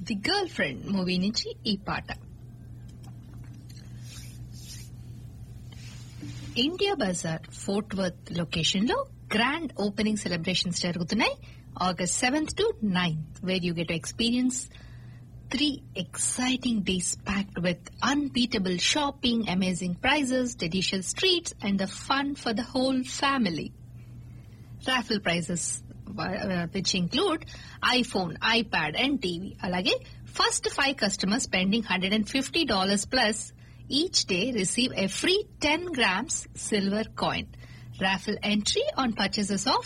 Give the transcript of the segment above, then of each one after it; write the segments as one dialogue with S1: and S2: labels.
S1: The girl friend movie నుంచి ఈ పాట India Bazaar Fort Worth location లో గ్రాండ్ ఓపెనింగ్ సెలబ్రేషన్స్ జరుగుతున్నాయి August seventh to ninth where you get experience three exciting days packed with unbeatable shopping, amazing prizes, delicious treats, and the fun for the whole family. Raffle prizes, uh, which include iPhone, iPad, and TV. Alage, first five customers spending $150 plus each day receive a free 10 grams silver coin. Raffle entry on purchases of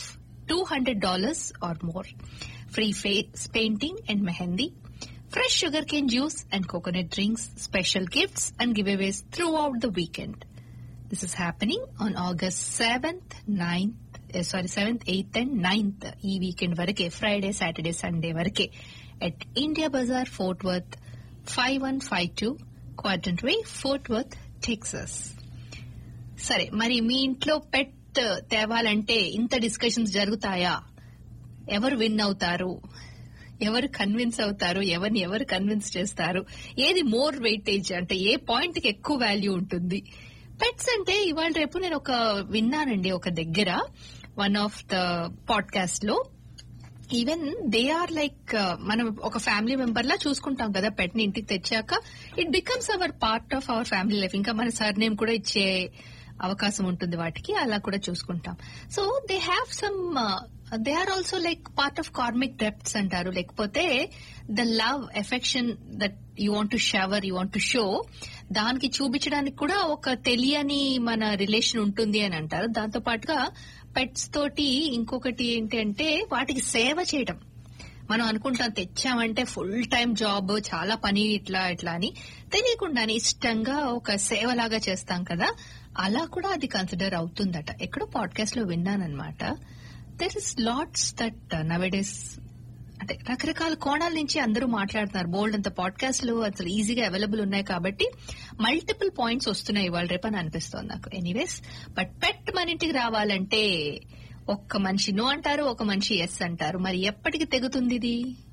S1: $200 or more. Free face painting and mehendi fresh sugarcane juice and coconut drinks, special gifts and giveaways throughout the weekend. This is happening on August 7th, 9th, uh, sorry, 7th, 8th and 9th ఈ weekend వరకే Friday Saturday Sunday వరకే at India Bazaar, Fort Worth, 5152 Quadrant Way, Fort Worth, Texas. సరే మరి మీ ఇంట్లో పెట్ తేవాలంటే ఇంత discussions జరుగుతాయా ఎవరు win అవుతారు ఎవరు కన్విన్స్ అవుతారు ఎవరిని ఎవరు కన్విన్స్ చేస్తారు ఏది మోర్ వెయిటేజ్ అంటే ఏ పాయింట్ కి ఎక్కువ వాల్యూ ఉంటుంది పెట్స్ అంటే ఇవాళ రేపు నేను ఒక విన్నానండి ఒక దగ్గర వన్ ఆఫ్ ద పాడ్కాస్ట్ లో ఈవెన్ దే ఆర్ లైక్ మనం ఒక ఫ్యామిలీ మెంబర్ లా చూసుకుంటాం కదా పెట్ ని ఇంటికి తెచ్చాక it becomes our part of our family life ఇంకా మన సర్ నేమ్ కూడా ఇచ్చే అవకాశం ఉంటుంది వాటికి అలా కూడా చూసుకుంటాం so they have some they are also like part of karmic debts అంటారు లేకపోతే the love affection that you want to shower you want to show దానికి చూపించడానికి కూడా ఒక తెలియని మన రిలేషన్ ఉంటుంది అని అంటారు దాంతో పాటుగా పెట్స్ తోటి ఇంకొకటి ఏంటి అంటే వాటికి సేవ చేయడం మనం అనుకుంటాం తెచ్చామంటే ఫుల్ టైం జాబ్ చాలా పని ఇట్లా ఇట్లా అని తెలియకుండానే ఇష్టంగా ఒక సేవలాగా చేస్తాం కదా అలా కూడా అది కన్సిడర్ అవుతుందట ఎక్కడో పాడ్కాస్ట్ లో విన్నానమాట there is lots that nowadays అంటే రకరకాల కోణాల నుంచి అందరూ మాట్లాడుతున్నారు బోల్డ్ అంత పాడ్కాస్ట్లు అసలు ఈజీగా అవైలబుల్ ఉన్నాయి కాబట్టి మల్టిపుల్ పాయింట్స్ వస్తున్నాయి ఇవాళ రేపు అని అనిపిస్తోంది నాకు ఎనీవేస్ బట్ పెట్ మన ఇంటికి రావాలంటే ఒక్క మనిషి నో అంటారు ఒక మనిషి ఎస్ అంటారు మరి ఎప్పటికి తెగుతుంది ఇది